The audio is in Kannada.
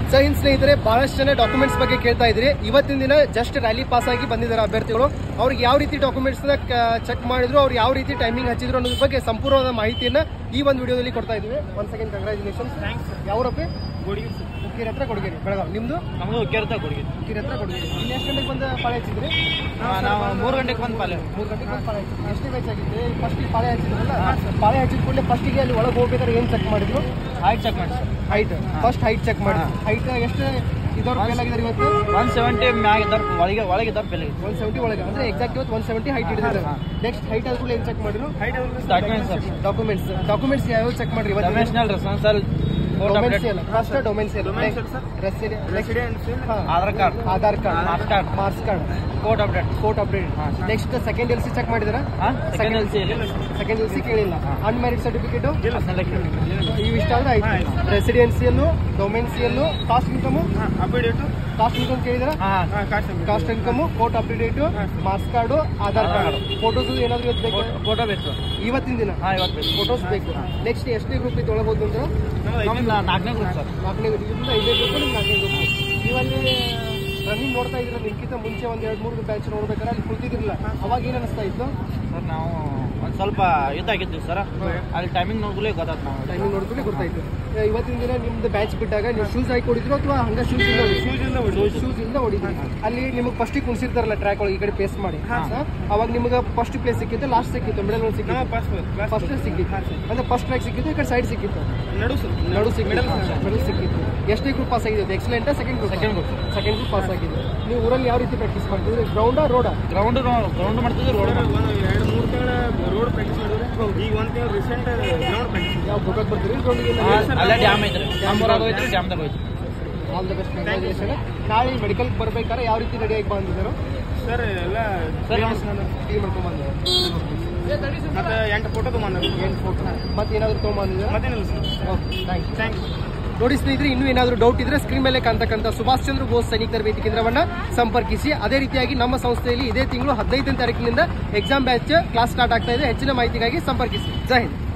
ಸೊ ಇನ್ ಸ್ನೇಹಿತರೆ ಬಹಳಷ್ಟು ಜನ ಡಾಕ್ಯುಮೆಂಟ್ಸ್ ಬಗ್ಗೆ ಕೇಳ್ತಾ ಇದ್ರಿ ಇವತ್ತಿನ ದಿನ ಜಸ್ಟ್ ರ್ಯಾಲಿ ಪಾಸ್ ಆಗಿ ಬಂದಿದ್ದಾರೆ ಅಭ್ಯರ್ಥಿಗಳು ಅವ್ರಿಗೆ ಯಾವ ರೀತಿ ಡಾಕ್ಯುಮೆಂಟ್ಸ್ ಚೆಕ್ ಮಾಡಿದ್ರು ಅವ್ರು ಯಾವ ರೀತಿ ಟೈಮಿಂಗ್ ಹಚ್ಚಿದ್ರು ಅನ್ನೋದ್ರ ಬಗ್ಗೆ ಸಂಪೂರ್ಣವಾದ ಮಾಹಿತಿಯನ್ನ ಈ ಒಂದು ವಿಡಿಯೋದಲ್ಲಿ ಕೊಡ್ತಾ ಇದ್ವಿ ಒನ್ ಸೆಕೆಂಡ್ ಕಂಗ್ರಾಚುಲೇಷನ್ ಯಾವ್ರಪ್ಪಿ ಉಕ್ಕೀರ್ ಹತ್ರ ಕೊಡಗೇರಿ ಬೆಳಗಾವ್ ನಿಮ್ದು ನಮ್ದು ಉಕ್ಕೇರ್ತ ಕೊಡುಗೆ ಉಕ್ಕೀರ್ ಹತ್ರ ಕೊಡಗೇರಿ ಇನ್ನು ಎಷ್ಟು ಗಂಟೆಗೆ ಬಂದು ಪಾಳೆ ಹಚ್ಚಿದ್ರಿ ನಾವು ಮೂರು ಗಂಟೆಗೆ ಬಂದು ಪಾಲೆ ಮೂರು ಗಂಟೆಗೆ ಬಂದು ಪಾಳೆ ಹಚ್ಚಿದ್ರಿ ಎಷ್ಟೇ ಬೇಕಾಗಿತ್ತು ಫಸ್ಟ್ ಪಾಳೆ ಹಚ್ಚಿದ್ರಲ್ಲ ಪಾಳೆ ಹಚ್ಚಿದ ಕೂಡಲೇ ಫಸ್ಟಿಗೆ ಅಲ್ಲಿ ಒಳಗೆ ಹೋಗ್ಬೇಕಾದ್ರೆ ಏನು ಚೆಕ್ ಮಾಡಿದ್ರು ಹೈಟ್ ಚೆಕ್ ಮಾಡಿ sir height first height check ಮಾಡಿ ಹೈಟ್ ಎಷ್ಟು ಇದವ್ರು ಫೇಲ್ ಆಗಿದ್ದಾರೆ ಇವತ್ತು ಒನ್ ಸೆವೆಂಟಿ ಮ್ಯಾಗ ಇದ್ದಾರೆ ಒಳಗೆ ಒಳಗೆ ಇದ್ದಾರೆ ಬೆಲೆ ಒನ್ ಸೆವೆಂಟಿ ಒಳಗೆ ಅಂದ್ರೆ ಎಕ್ಸಾಕ್ಟ್ ಇವತ್ತು ಒನ್ ಸೆವೆಂಟಿ ಹೈಟ್ ಹಿಡಿದಿದ್ದಾರೆ ನೆಕ್ಸ್ಟ್ ಹೈಟ್ ಆದ್ರೂ ಏನು ಚೆಕ್ ಮಾಡಿದ್ರು ಡಾಕ್ಯುಮೆಂಟ್ಸ್ ಸರ್ ಡಾಕ್ಯುಮೆಂಟ್ಸ್ ಡಾಕ್ಯುಮೆಂಟ್ಸ್ ಯಾವ ಚೆಕ್ ಮಾಡ್ರಿ ಇವತ್ತು ಡೊಮೆನ್ಷನಲ್ ರೆಸ್ಪಾನ್ಸಲ್ ಕೋರ್ಟ್ ಅಪ್ಡೇಟ್ ಫಸ್ಟ್ ಡೊಮೆನ್ಸಿಯಲ್ Aadhaar card Aadhaar card marks card marks card court update court update next second L C check ಮಾಡಿದಾರ ಹಾಂ second L C second L C ಕೇಳಿಲ್ಲ ಅನ್ಮ್ಯಾರಿಡ್ ಸರ್ಟಿಫಿಕೇಟ್ ಹದಿನಾಲ್ಕು ಇವು ಇಷ್ಟ ಆದ್ರೆ ಆಯ್ತು ರೆಸಿಡೆನ್ಸಿಯಲ್ಲು ಡೊಮೆನ್ಸಿಯಲ್ಲು ಕಾಸ್ಟ್ ಇನ್ಕಮ್ ಕಾಸ್ಟ್ ಇನ್ಕಮ್ ಕೇಳಿದಾರ ಹಾಂ caste income court update marks card Aadhaar card photos ಏನಾದ್ರು ಇವತ್ತು ಬೇಕು ಫೋಟೋ ಬೇಕು ಇವತ್ತಿನ ದಿನ ಹಾಂ ಇವತ್ತು ಬೇಕು ಫೋಟೋಸ್ ಬೇಕು ನೆಕ್ಸ್ಟ್ ಎಷ್ಟನೇ ಗ್ರೂಪ್ ಇತ್ತು ಒಳಗೆ ಹೋದ್ ನಂತರ ನಮ್ದು ನಾಲ್ಕನೇ ಗ್ರೂಪ್ ಸರ್ ನಾಲ್ಕನೇ ಗ್ರೂಪ್ ಐದನೇ ಗ್ರೂಪ್ ನಿಮ್ಗೆ ನಾಲ್ಕನೇ ಗ್ರೂಪ್ ನೀವಲ್ಲಿ ರನ್ನಿಂಗ್ ನೋಡ್ತಾ ಇದ್ರೆ ನಿಮ್ಗಿಂತ ಮುಂಚೆ ಒಂದ್ ಎರಡ್ ಮೂರು ಬ್ಯಾಚ್ ನೋಡ್ಬೇಕಾದ್ರೆ ಅಲ್ಲಿ ಕುಳಿತಿದ್ರಲ್ಲ ಅವಾಗ ಏನ್ ಅನಿಸ್ತಾ ಇತ್ತು ಸರ್ ನಾವು ಒಂದು ಸ್ವಲ್ಪ ಇದಾಗಿದ್ವಿ ಸರ್ ಅಲ್ಲಿ ಟೈಮಿಂಗ್ ನೋಡಿದ್ರೆ ಗೊತ್ತಾಯ್ತು ನಾವು ಟೈಮಿಂಗ್ ನೋಡಿದ್ರೆ ಗೊತ್ತಾಯ್ತು ಆ, ಇವತ್ತಿನ ದಿನ ನಿಮ್ದು ಬ್ಯಾಚ್ ಬಿಟ್ಟಾಗ ನೀವು ಶೂಸ್ ಹಾಕಿ ಹೊಡಿದ್ರು ಅಥವಾ ಹಂಗ ಶೂಸ್ ಇಲ್ಲ ಶೂಸ್ ಇಂದ ಹೊಡಿದ್ರಿ ಅಲ್ಲಿ ನಿಮಗೆ ಫಸ್ಟ್ ಕುಣಿಸಿರ್ತಾರಲ್ಲ ಟ್ರ್ಯಾಕ್ ಒಳಗೆ ಈ ಕಡೆ ಪೇಸ್ ಮಾಡಿ ಹಾ? ಅವಾಗ ನಿಮಗೆ ಫಸ್ಟ್ ಪ್ಲೇಸ್ ಸಿಕ್ಕಿತ್ತು ಲಾಸ್ಟ್ ಸಿಕ್ಕಿತ್ತು ಮಿಡಲ್ ಒಂದು ಸಿಕ್ಕಿತ್ತು ಫಸ್ಟ್ ಸಿಕ್ಕಿತ್ತು ಅಂದ್ರೆ ಫಸ್ಟ್ ಟ್ರ್ಯಾಕ್ ಸಿಕ್ಕಿತ್ತು ಈ ಕಡೆ ಸೈಡ್ ಸಿಕ್ಕಿತ್ತು ನಡು ಸಿಕ್ಕಿತ್ತು ಮಿಡಲ್ ಸಿಕ್ಕಿತ್ತು ಎಷ್ಟೇ ಗ್ರೂಪ್ ಪಾಸ್ ಆಗಿದೆ excellent second group Second group. Second group pass ಆಗಿದೆ ನೀವು ಊರಲ್ಲಿ ಯಾವ ರೀತಿ ಪ್ರಾಕ್ಟೀಸ್ ಮಾಡ್ತಿದ್ರಿ ಗ್ರೌಂಡಾ ರೋಡಾ ಗ್ರೌಂಡ್ ಗ್ರೌಂಡ್ ಮಾಡ್ತಿದ್ವಿ ರೋಡ್ ಎರಡು ಮೂರು ತಿಂಗಳ ರೋಡ್ ಪ್ರಾಕ್ಟೀಸ್ ಮಾಡಿದ್ರೆ ಈಗ ಒಂದು ತಿಂಗಳು ರೀಸೆಂಟ್ ಗ್ರೌಂಡ್ ಪ್ರಾಕ್ಟೀಸ್ ಯಾವ ಗೋಕಾಕ್ ಬರ್ತೀರಿ ಗ್ರೌಂಡಿಗೆ ಅಲ್ಲೇ ಡ್ಯಾಮ್ ಐತ್ರಿ ನಮ್ಮೂರಾಗ ಹೋಯ್ತು ಡ್ಯಾಮ್ದಾಗ ಹೋಯ್ತು ಆಲ್ ದ ಬೆಸ್ಟ್ ಕಂಗ್ರಾಚುಲೇಷನ್ ನಾಳೆ ಮೆಡಿಕಲ್ ಬರ್ಬೇಕಾದ್ರೆ ಯಾವ ರೀತಿ ರೆಡಿ ಆಗಿ ಬಂದಿದ್ದಾರೆ ಸರ್ ಎಲ್ಲ ಸರ್ ಟೀಮ್ ಮಾಡ್ಕೊಂಡ್ ಬಂದಿದ್ದಾರೆ ಮತ್ತೆ ಎಂಟು ಫೋಟೋ ತೊಗೊಂಡ್ರು ಏನು ಫೋಟೋ ಮತ್ತೆ ಏನಾದ್ರು ತೊಗೊಂಬಂದಿದ್ದಾರೆ ಮತ್ತೇನಿಲ್ಲ sir okay thank you thank you ನೋಡಿ ಸ್ನೇಹಿತರೆ ಇನ್ನೂ ಏನಾದರೂ ಡೌಟ್ ಇದ್ರೆ ಸ್ಕ್ರೀನ್ ಮೇಲೆ ಕಾಣ್ತಕ್ಕಂಥ ಸುಭಾಷ್ ಚಂದ್ರ ಬೋಸ್ ಸೈನಿಕ ತರಬೇತಿ ಕೇಂದ್ರವನ್ನ ಸಂಪರ್ಕಿಸಿ ಅದೇ ರೀತಿಯಾಗಿ ನಮ್ಮ ಸಂಸ್ಥೆಯಲ್ಲಿ ಇದೇ ತಿಂಗಳು ಹದಿನೈದನೇ ತಾರೀಕಿನಿಂದ ಎಕ್ಸಾಮ್ ಬ್ಯಾಚ್ ಕ್ಲಾಸ್ ಸ್ಟಾರ್ಟ್ ಆಗ್ತಾ ಇದೆ ಹೆಚ್ಚಿನ ಮಾಹಿತಿಗಾಗಿ ಸಂಪರ್ಕಿಸಿ ಜೈ ಹಿಂದ್